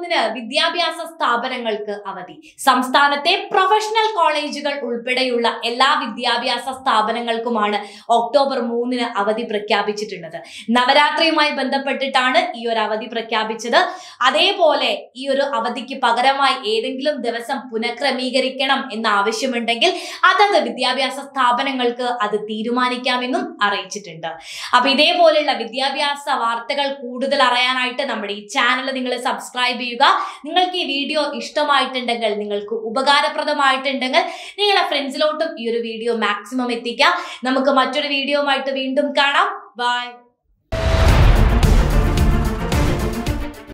മൂന്നിന് വിദ്യാഭ്യാസ സ്ഥാപനങ്ങൾക്ക് അവധി സംസ്ഥാനത്തെ പ്രൊഫഷണൽ കോളേജുകൾ ഉൾപ്പെടെയുള്ള എല്ലാ വിദ്യാഭ്യാസ സ്ഥാപനങ്ങൾക്കുമാണ് ഒക്ടോബർ മൂന്നിന് അവധി പ്രഖ്യാപിച്ചിട്ടുള്ളത് നവരാത്രിയുമായി ബന്ധപ്പെട്ടിട്ടാണ് ഈ ഒരു അവധി പ്രഖ്യാപിച്ചത് അതേപോലെ ഈ ഒരു അവധിക്ക് പകരമായി ഏതെങ്കിലും ദിവസം പുനഃക്രമീകരിക്കണം എന്ന ആവശ്യമുണ്ടെങ്കിൽ അതത് വിദ്യാഭ്യാസ സ്ഥാപനങ്ങൾക്ക് അത് തീരുമാനിക്കാമെന്നും അറിയിച്ചിട്ടുണ്ട് അപ്പൊ ഇതേപോലെയുള്ള വിദ്യാഭ്യാസ വാർത്തകൾ കൂടുതൽ അറിയാനായിട്ട് നമ്മുടെ ഈ ചാനൽ നിങ്ങൾ സബ്സ്ക്രൈബ് ചെയ്യുക നിങ്ങൾക്ക് ഈ വീഡിയോ ഇഷ്ടമായിട്ടുണ്ടെങ്കിൽ നിങ്ങൾക്ക് ഉപകാരപ്രദമായിട്ടുണ്ടെങ്കിൽ നിങ്ങളുടെ ഫ്രണ്ട്സിലോട്ടും ഈ ഒരു വീഡിയോ മാക്സിമം എത്തിക്കാം നമുക്ക് മറ്റൊരു വീഡിയോ ആയിട്ട് വീണ്ടും കാണാം ബൈ